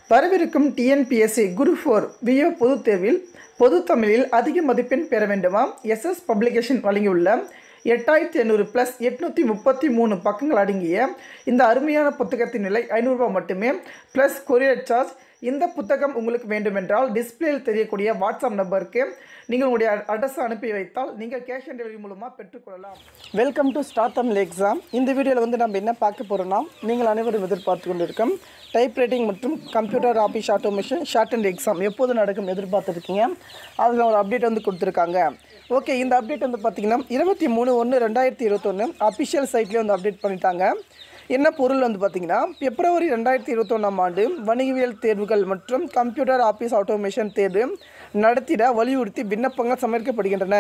வரவிருக்கும் டிஎன்பிஎஸ்சி குரு four VO பொதுத் தேர்வில் பொது தமிழில் அதிக மதிப்பெண் பெற வேண்டுமா எஸ்எஸ் பப்ளிகேஷன் வழங்கியுள்ள எட்டாயிரத்தி எண்ணூறு ப்ளஸ் எட்நூற்றி முப்பத்தி மூணு பக்கங்கள் அடங்கிய இந்த அருமையான புத்தகத்தின் விலை ஐநூறுரூவா மட்டுமே ப்ளஸ் கொரியர் சார்ஜ் இந்த புத்தகம் உங்களுக்கு வேண்டுமென்றால் டிஸ்பிளேயில் தெரியக்கூடிய வாட்ஸ்அப் நம்பருக்கு நீங்கள் உங்களுடைய அட்ரஸ் அனுப்பி வைத்தால் நீங்கள் கேஷ் ஆன் டெலிவரி மூலமாக பெற்றுக்கொள்ளலாம் welcome to start Tamil exam இந்த வீடியோவில் வந்து நம்ம என்ன பார்க்க போகிறோம்னா நீங்கள் அனைவரும் எதிர்பார்த்து கொண்டிருக்கோம் டைப் ரைட்டிங் மற்றும் computer office automation short and exam எப்போது நடக்கும் எதிர்பார்த்துருக்கீங்க அதில் ஒரு அப்டேட் வந்து கொடுத்துருக்காங்க ஓகே இந்த அப்டேட் வந்து பார்த்திங்கன்னா இருபத்தி மூணு ஒன்று ரெண்டாயிரத்தி இருபத்தொன்று அஃபிஷியல் சைட்லேயே வந்து அப்டேட் பண்ணிட்டாங்க என்ன பொருள் வந்து பார்த்தீங்கன்னா பிப்ரவரி ரெண்டாயிரத்தி இருபத்தொன்னாம் ஆண்டு வணிகவியல் தேர்வுகள் மற்றும் கம்ப்யூட்டர் ஆஃபீஸ் ஆட்டோமேஷன் தேர்வு நடத்திட வலியுறுத்தி விண்ணப்பங்கள் சமர்ப்பிக்கப்படுகின்றன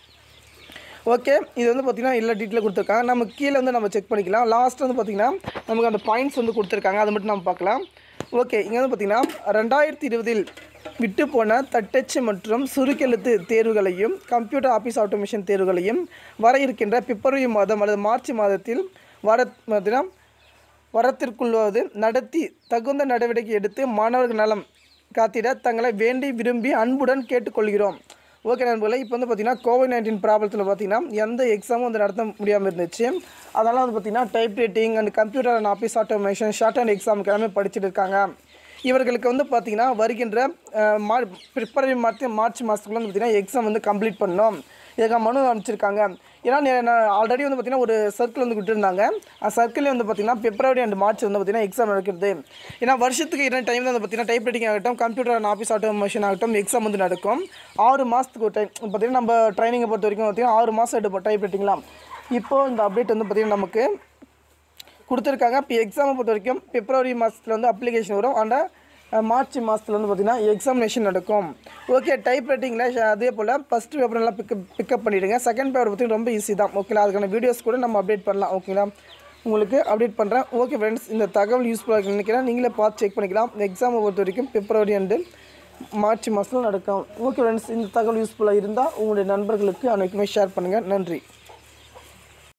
ஓகே இது வந்து பார்த்திங்கன்னா எல்லா டீட்டெயிலும் கொடுத்துருக்காங்க நம்ம கீழே வந்து நம்ம செக் பண்ணிக்கலாம் லாஸ்ட் வந்து பார்த்திங்கன்னா நமக்கு அந்த பாயிண்ட்ஸ் வந்து கொடுத்துருக்காங்க அதை மட்டும் நம்ம பார்க்கலாம் ஓகே இங்கே வந்து பார்த்திங்கன்னா ரெண்டாயிரத்தி இருபதில் விட்டு போன தட்டச்சு மற்றும் சுருக்கெழுத்து தேர்வுகளையும் கம்ப்யூட்டர் ஆஃபீஸ் ஆட்டோமேஷன் தேர்வுகளையும் வர இருக்கின்ற பிப்ரவரி மாதம் அல்லது மார்ச் மாதத்தில் வர பார்த்தீங்கன்னா வரத்திற்குள்ளாவது நடத்தி தகுந்த நடவடிக்கை எடுத்து மாணவர்கள் நலம் காத்திட தங்களை வேண்டி விரும்பி அன்புடன் கேட்டுக்கொள்கிறோம் ஓகே நண்பர்களே இப்போ வந்து பார்த்திங்கன்னா கோவிட் நைன்டீன் ப்ராப்ளத்தில் பார்த்திங்கன்னா எந்த எக்ஸாமும் வந்து நடத்த முடியாமல் இருந்துச்சு அதனால் வந்து பார்த்திங்கன்னா type writing and computer and office automation short and எக்ஸாமுக்கு எல்லாமே படிச்சுட்டு இருக்காங்க இவர்களுக்கு வந்து பார்த்திங்கன்னா வருகின்ற அஹ், மா பிப்ரவரி மார்ச் மார்ச் மாதத்துக்குள்ள வந்து பார்த்திங்கன்னா எக்ஸாம் வந்து கம்ப்ளீட் பண்ணணும் இதுக்காக மனு அனுப்பிச்சிருக்காங்க ஏன்னா நே- நான் ஆல்ரெடி வந்து பார்த்திங்கன்னா ஒரு சர்க்கிள் வந்து விட்டுருந்தாங்க அந்த சர்க்கிளே வந்து பார்த்திங்கன்னா பிப்ரவரி அண்ட் மார்ச் வந்து பார்த்திங்கன்னா எக்ஸாம் நடக்கிறது ஏன்னா வருஷத்துக்கு இரண்டு டைம் தான் வந்து பார்த்திங்கன்னா டைப் ரைட்டிங் ஆகட்டும் கம்ப்யூட்டர் அண்ட் ஆஃபீஸ் ஆட்டோமேஷன் ஆகட்டும் எக்ஸாம் வந்து நடக்கும் ஆறு மாதத்துக்கு ஒரு டைம் பார்த்திங்கன்னா நம்ம ட்ரைனிங்கை பொறுத்த வரைக்கும் பார்த்திங்கன்னா ஆறு மாதம் எடுப்போம் டைப் ரைட்டிங்லாம் இப்போது இந்த அப்டேட் வந்து பார்த்திங்கன்னா நமக்கு கொடுத்துருக்காங்க இப்போ எக்ஸாமை பொறுத்த வரைக்கும் பிப்ரவரி மாதத்தில் வந்து அப்ளிகேஷன் வரும் அண்ட் மார்ச் மாதத்தில் வந்து பார்த்திங்கன்னா எக்ஸாமினேஷன் நடக்கும் ஓகே டைப் ரைட்டிங்கில் அதே போல் ஃபஸ்ட் பேப்பர் நல்லா பிக்கப் பிக்கப் பண்ணிவிடுங்க செகண்ட் பேப்பர் பார்த்திங்கன்னா ரொம்ப ஈஸி தான் ஓகேங்களா அதுக்கான வீடியோஸ் கூட நம்ம அப்டேட் பண்ணலாம் ஓகேங்களா உங்களுக்கு அப்டேட் பண்ணுறேன் ஓகே ஃப்ரெண்ட்ஸ் இந்த தகவல் யூஸ்ஃபுல்லாக இருக்குன்னு நினைக்கிறேன் நீங்களே பார்த்து செக் பண்ணிக்கலாம் எக்ஸாமை பொறுத்த வரைக்கும் பிப்ரவரி அண்டு மார்ச் மாதத்தில் நடக்கும் ஓகே ஃப்ரெண்ட்ஸ் இந்த தகவல் யூஸ்ஃபுல்லாக இருந்தால் உங்களுடைய நண்பர்களுக்கு அனைக்குமே ஷேர் பண்ணுங்கள் நன்றி